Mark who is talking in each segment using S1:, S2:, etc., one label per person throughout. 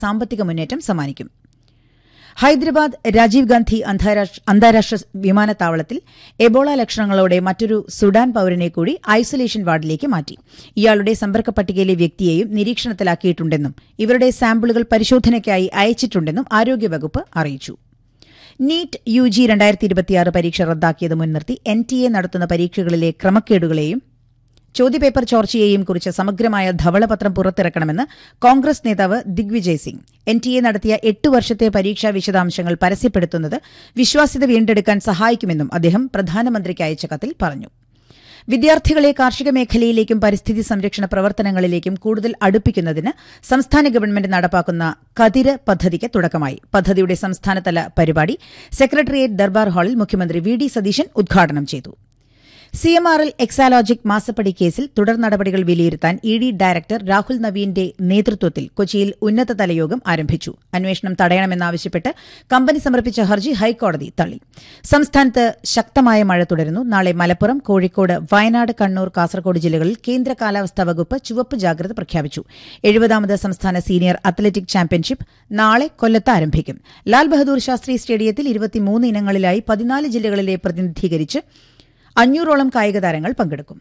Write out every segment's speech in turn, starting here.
S1: സാമ്പത്തിക മുന്നേറ്റം സമ്മാനിക്കും ഹൈദരാബാദ് രാജീവ് ഗാന്ധി അന്താരാഷ്ട്ര അന്താരാഷ്ട്ര വിമാനത്താവളത്തിൽ എബോള ലക്ഷണങ്ങളോടെ മറ്റൊരു സുഡാൻ പൌരനെ കൂടി ഐസൊലേഷൻ വാർഡിലേക്ക് മാറ്റി ഇയാളുടെ സമ്പർക്ക പട്ടികയിലെ വ്യക്തിയെയും നിരീക്ഷണത്തിലാക്കിയിട്ടുണ്ടെന്നും ഇവരുടെ സാമ്പിളുകൾ പരിശോധനയ്ക്കായി അയച്ചിട്ടുണ്ടെന്നും ആരോഗ്യവകുപ്പ് അറിയിച്ചു നീറ്റ് യു ജി രണ്ടായിരത്തി ഇരുപത്തിയാറ് പരീക്ഷ റദ്ദാക്കിയത് മുൻനിർത്തി എൻ ടി എ നടത്തുന്ന പരീക്ഷകളിലെ ക്രമക്കേടുകളെയും ചോദ്യപേപ്പർ ചോർച്ചയെയും കുറിച്ച് സമഗ്രമായ ധവളപത്രം പുറത്തിറക്കണമെന്ന് കോൺഗ്രസ് നേതാവ് Digvijay Singh N T A നടത്തിയ എട്ട് വർഷത്തെ പരീക്ഷാ വിശദാംശങ്ങൾ പരസ്യപ്പെടുത്തുന്നത് വിശ്വാസ്യത വീണ്ടെടുക്കാൻ സഹായിക്കുമെന്നും അദ്ദേഹം പ്രധാനമന്ത്രിക്ക് അയച്ച കത്തിൽ പറഞ്ഞു വിദ്യാർത്ഥികളെ കാർഷിക മേഖലയിലേക്കും പരിസ്ഥിതി സംരക്ഷണ പ്രവർത്തനങ്ങളിലേക്കും കൂടുതൽ അടുപ്പിക്കുന്നതിന് സംസ്ഥാന ഗവൺമെന്റ് നടപ്പാക്കുന്ന കതിര് പദ്ധതിക്ക് തുടക്കമായി പദ്ധതിയുടെ സംസ്ഥാനതല പരിപാടി സെക്രട്ടേറിയറ്റ് ദർബാർ ഹാളിൽ മുഖ്യമന്ത്രി വി ഡി സതീശൻ ഉദ്ഘാടനം ചെയ്തു സിഎംആർഎൽ എക്സാലോജിക് മാസപ്പടി കേസിൽ തുടർ നടപടികൾ വിലയിരുത്താൻ ഇ ഡി ഡയറക്ടർ രാഹുൽ നവീന്റെ നേതൃത്വത്തിൽ കൊച്ചിയിൽ ഉന്നതതല യോഗം ആരംഭിച്ചു അന്വേഷണം തടയണമെന്നാവശ്യപ്പെട്ട് കമ്പനി സമർപ്പിച്ച ഹർജി ഹൈക്കോടതി തള്ളി സംസ്ഥാനത്ത് ശക്തമായ മഴ തുടരുന്നു നാളെ മലപ്പുറം കോഴിക്കോട് വയനാട് കണ്ണൂർ കാസർഗോഡ് ജില്ലകളിൽ കേന്ദ്ര കാലാവസ്ഥാ വകുപ്പ് ചുവപ്പ് ജാഗ്രത പ്രഖ്യാപിച്ചു എഴുപതാമത് സംസ്ഥാന സീനിയർ അത്ലറ്റിക് ചാമ്പ്യൻഷിപ്പ് നാളെ കൊല്ലത്ത് ആരംഭിക്കും ലാൽ ബഹദൂർ ശാസ്ത്രി സ്റ്റേഡിയത്തിൽ ഇരുപത്തിമൂന്ന് ഇനങ്ങളിലായി പതിനാല് ജില്ലകളിലെ പ്രതിനിധീകരിച്ച് അഞ്ഞൂറോളം കായിക താരങ്ങൾ പങ്കെടുക്കും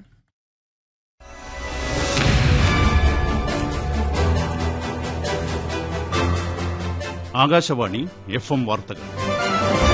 S2: ആകാശവാണി എഫ് എം വാർത്തകൾ